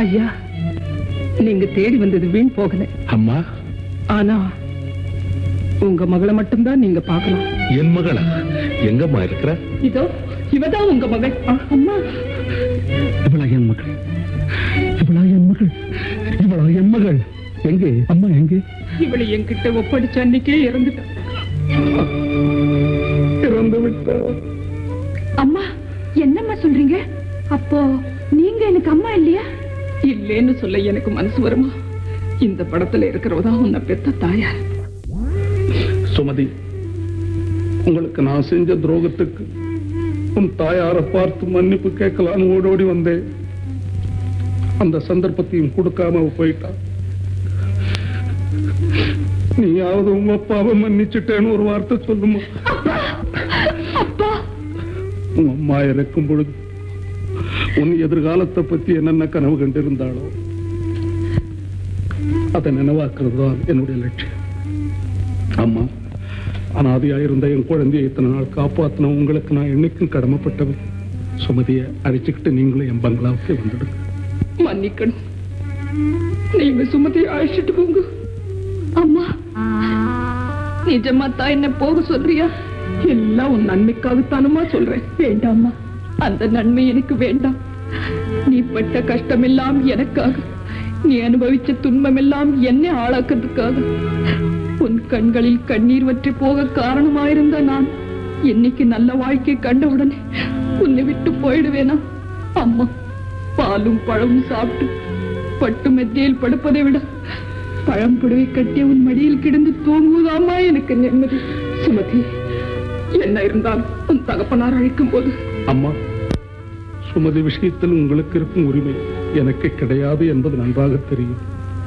ஐயா நீங்க தேடி வந்தது வீண் போகல அம்மா ஆனா உங்க மகளை மட்டும்தான் நீங்க பார்க்கலாம் என் மகளா எங்கம்மா இருக்கிற இதோ இவதான் உங்க மகள் அம்மா இவளா என் மகள் இவளா என் மகள் இவளா என் மகள் எங்கே அம்மா எங்கே இவளை என்கிட்ட ஒப்படைச்ச அன்னைக்கே இறந்துட்டா இறந்து விட்டா அம்மா என்னம்மா சொல்றீங்க அப்போ நீங்க எனக்கு அம்மா இல்லையா இல்லேன்னு சொல்ல எனக்கு மனசு வருமா இந்த படத்துல இருக்கிறவதான் உன்னை பெத்த தாயார் சுமதி உங்களுக்கு நான் செஞ்ச துரோகத்துக்கு உன் தாயாரை பார்த்து மன்னிப்பு கேட்கலான்னு ஓடோடி வந்தேன் அந்த சந்தர்ப்பத்தையும் கொடுக்காம அவ போயிட்டா நீயாவது உங்க அப்பாவை மன்னிச்சுட்டேன்னு ஒரு வார்த்தை சொல்லுமா அப்பா உன் அம்மா இறக்கும் பொழுது உன் எதிர்காலத்தை பத்தி என்னென்ன கனவு கண்டிருந்தாளோ அதை நினைவாக்குறது தான் என்னுடைய லட்சியம் அம்மா அனாதையா இருந்த என் குழந்தையை இத்தனை நாள் காப்பாத்தின உங்களுக்கு நான் என்னைக்கும் கடமைப்பட்டவன் சுமதியை அழைச்சுக்கிட்டு நீங்களும் என் பங்களாவுக்கு வந்துடுங்க மன்னிக்கணும் நீங்க சுமதி அழைச்சிட்டு போங்க அம்மா நிஜமா தான் என்ன போக சொல்றியா எல்லாம் உன் நன்மைக்காகத்தானுமா சொல்றேன் வேண்டாம்மா அந்த நன்மை எனக்கு வேண்டாம் நீ பட்ட கஷ்டமெல்லாம் எனக்காக நீ அனுபவிச்ச துன்பமெல்லாம் என்னை ஆளாக்கிறதுக்காக உன் கண்களில் கண்ணீர் வற்றி போக காரணமாயிருந்த நான் என்னைக்கு நல்ல வாழ்க்கை கண்டவுடனே உன்னை விட்டு போயிடுவேனா அம்மா பாலும் பழமும் சாப்பிட்டு பட்டு மெத்தையில் படுப்பதை விட பழம் புடவை கட்டி உன் மடியில் கிடந்து தூங்குவதாமா எனக்கு நிம்மதி சுமதி என்ன இருந்தாலும் உன் தகப்பனார் அழைக்கும் போது அம்மா சுமதி விஷயத்தில் உங்களுக்கு இருக்கும் உரிமை எனக்கு கிடையாது என்பது நன்றாக தெரியும்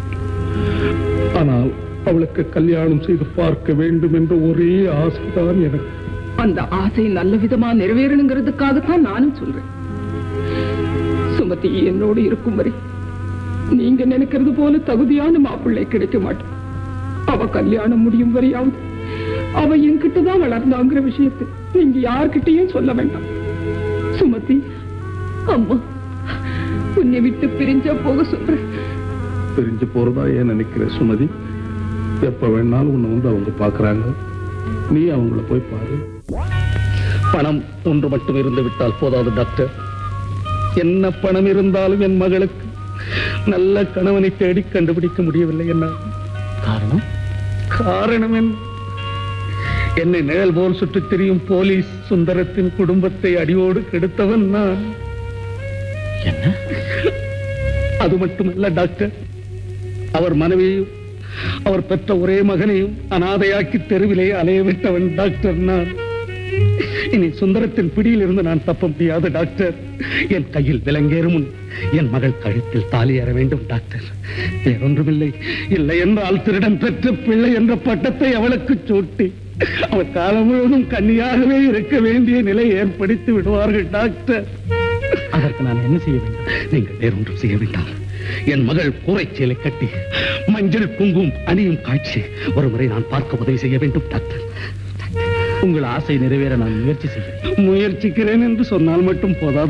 ஆனால் அவளுக்கு கல்யாணம் செய்து பார்க்க வேண்டும் என்ற ஒரே ஆசைதான் எனக்கு அந்த ஆசை நல்ல விதமா நிறைவேறணுங்கிறதுக்காகத்தான் நானும் சொல்றேன் சுமதி என்னோடு இருக்கும் வரை நீங்க நினைக்கிறது போல தகுதியான மாப்பிள்ளை கிடைக்க மாட்டேன் அவ கல்யாணம் முடியும் வரையாவது அவ என்கிட்ட தான் வளர்ந்தாங்கிற விஷயத்தை நீங்க யார்கிட்டயும் சொல்ல வேண்டாம் சுமதி அம்மா உன்னை விட்டு பிரிஞ்சா போக சொல்றேன் பிரிஞ்சு போறதா ஏன் நினைக்கிற சுமதி எப்ப வேணாலும் உன்னை வந்து அவங்க பாக்குறாங்க நீ அவங்கள போய் பாரு பணம் ஒன்று மட்டும் இருந்து விட்டால் போதாது டாக்டர் என்ன பணம் இருந்தாலும் என் மகளுக்கு நல்ல கணவனை தேடி கண்டுபிடிக்க முடியவில்லை என்ன காரணம் காரணம் என்ன என்னை நிழல் போல் சுற்றித் திரியும் போலீஸ் சுந்தரத்தின் குடும்பத்தை அடியோடு கெடுத்தவன் நான் என்ன அது மட்டுமல்ல டாக்டர் அவர் மனைவியையும் அவர் பெற்ற ஒரே மகனையும் அனாதையாக்கி தெருவிலே அலைய விட்டவன் டாக்டர் நான் இனி சுந்தரத்தின் பிடியில் இருந்து நான் தப்ப முடியாது டாக்டர் என் கையில் விலங்கேறும் முன் என் மகள் கழுத்தில் தாலி ஏற வேண்டும் டாக்டர் வேறொன்றுமில்லை இல்லை என்றால் திருடன் பெற்ற பிள்ளை என்ற பட்டத்தை அவளுக்கு சூட்டி அவள் காலம் முழுவதும் கன்னியாகவே இருக்க வேண்டிய நிலை ஏற்படுத்தி விடுவார்கள் டாக்டர் அதற்கு நான் என்ன செய்ய வேண்டும் நீங்கள் வேறொன்றும் செய்ய வேண்டாம் என் மகள் கூரைச்சேலை கட்டி மஞ்சள் குங்கும் அணியும் காட்சி ஒருமுறை நான் பார்க்க உதவி செய்ய வேண்டும் டாக்டர் உங்கள் ஆசை நிறைவேற நான் முயற்சி செய்கிறேன் முயற்சிக்கிறேன் என்று சொன்னால் மட்டும் போதாது